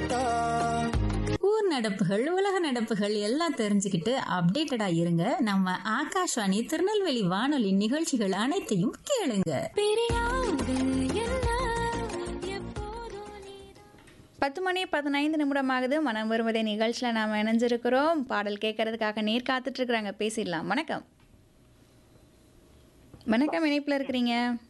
பார்த்தான் ஊர் நடப்புகள் உலக நடப்புகள் எல்லாம் தெரிஞ்சுக்கிட்டு அப்டேட்டடா இருங்க நம்ம ஆகாஷ்வாணி திருநெல்வேலி வானொலி நிகழ்ச்சிகள் அனைத்தையும் கேளுங்க பத்து மணி பதினைந்து நிமிடம் ஆகுது மனம் வருவதே நிகழ்ச்சியில் நாம் இணைஞ்சிருக்கிறோம் பாடல் கேட்கறதுக்காக நேர் காத்துட்டு இருக்கிறாங்க பேசிடலாம் வணக்கம் வணக்கம் இணைப்பில் இருக்கிறீங்க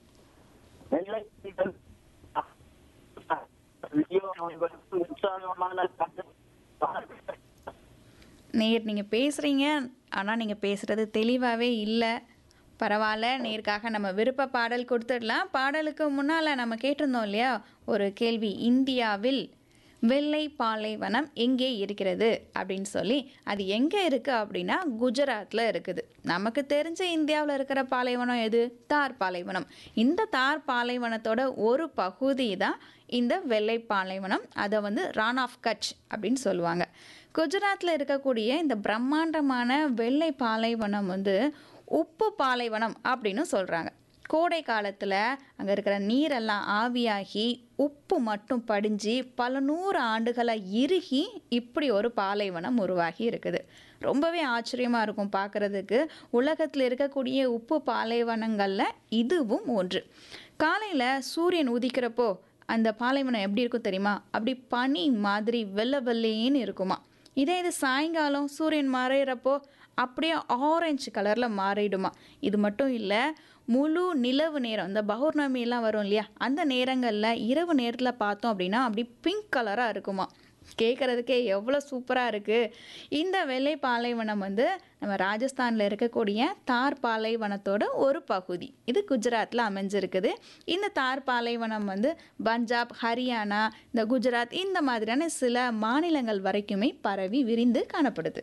நேர் நீங்கள் பேசுகிறீங்க ஆனால் நீங்கள் பேசுகிறது தெளிவாகவே இல்லை பரவாயில்ல நேருக்காக நம்ம விருப்ப பாடல் கொடுத்துடலாம் பாடலுக்கு முன்னால் நம்ம கேட்டிருந்தோம் இல்லையா ஒரு கேள்வி இந்தியாவில் வெள்ளை பாலைவனம் எங்கே இருக்கிறது அப்படின்னு சொல்லி அது எங்கே இருக்குது அப்படின்னா குஜராத்தில் இருக்குது நமக்கு தெரிஞ்ச இந்தியாவில் இருக்கிற பாலைவனம் எது தார் பாலைவனம் இந்த தார் பாலைவனத்தோட ஒரு பகுதி தான் இந்த வெள்ளை பாலைவனம் அதை வந்து ரான் ஆஃப் கட்ச் அப்படின்னு சொல்லுவாங்க குஜராத்தில் இருக்கக்கூடிய இந்த பிரம்மாண்டமான வெள்ளை பாலைவனம் வந்து உப்பு பாலைவனம் அப்படின்னு சொல்கிறாங்க கோடை காலத்தில் அங்கே இருக்கிற நீரெல்லாம் ஆவியாகி உப்பு மட்டும் படிஞ்சு பல நூறு ஆண்டுகளை இறுகி இப்படி ஒரு பாலைவனம் உருவாகி இருக்குது ரொம்பவே ஆச்சரியமாக இருக்கும் பார்க்குறதுக்கு உலகத்தில் இருக்கக்கூடிய உப்பு பாலைவனங்களில் இதுவும் ஒன்று காலையில் சூரியன் உதிக்கிறப்போ அந்த பாலைவனம் எப்படி இருக்கும் தெரியுமா அப்படி பனி மாதிரி வெள்ளை வெள்ளையேன்னு இருக்குமா இதே இது சாயங்காலம் சூரியன் மறையிறப்போ அப்படியே ஆரஞ்சு கலரில் மாறிடுமா இது மட்டும் இல்லை முழு நிலவு நேரம் இந்த பௌர்ணமிலாம் வரும் இல்லையா அந்த நேரங்களில் இரவு நேரத்தில் பார்த்தோம் அப்படின்னா அப்படி பிங்க் கலராக இருக்குமா கேட்குறதுக்கே எவ்வளோ சூப்பராக இருக்குது இந்த வெள்ளை பாலைவனம் வந்து நம்ம ராஜஸ்தானில் இருக்கக்கூடிய தார் பாலைவனத்தோட ஒரு பகுதி இது குஜராத்தில் அமைஞ்சிருக்குது இந்த தார் பாலைவனம் வந்து பஞ்சாப் ஹரியானா இந்த குஜராத் இந்த மாதிரியான சில மாநிலங்கள் வரைக்குமே பரவி விரிந்து காணப்படுது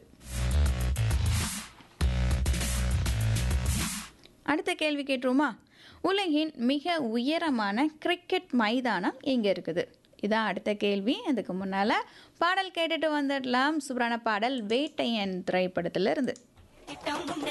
அடுத்த கேள்வி கேட்டுருமா உலகின் மிக உயரமான கிரிக்கெட் மைதானம் எங்கே இருக்குது இதான் அடுத்த கேள்வி அதுக்கு முன்னால் பாடல் கேட்டுட்டு வந்துடலாம் சூப்பரான பாடல் வேட்டையன் திரைப்படத்திலிருந்து திட்டம் உண்டு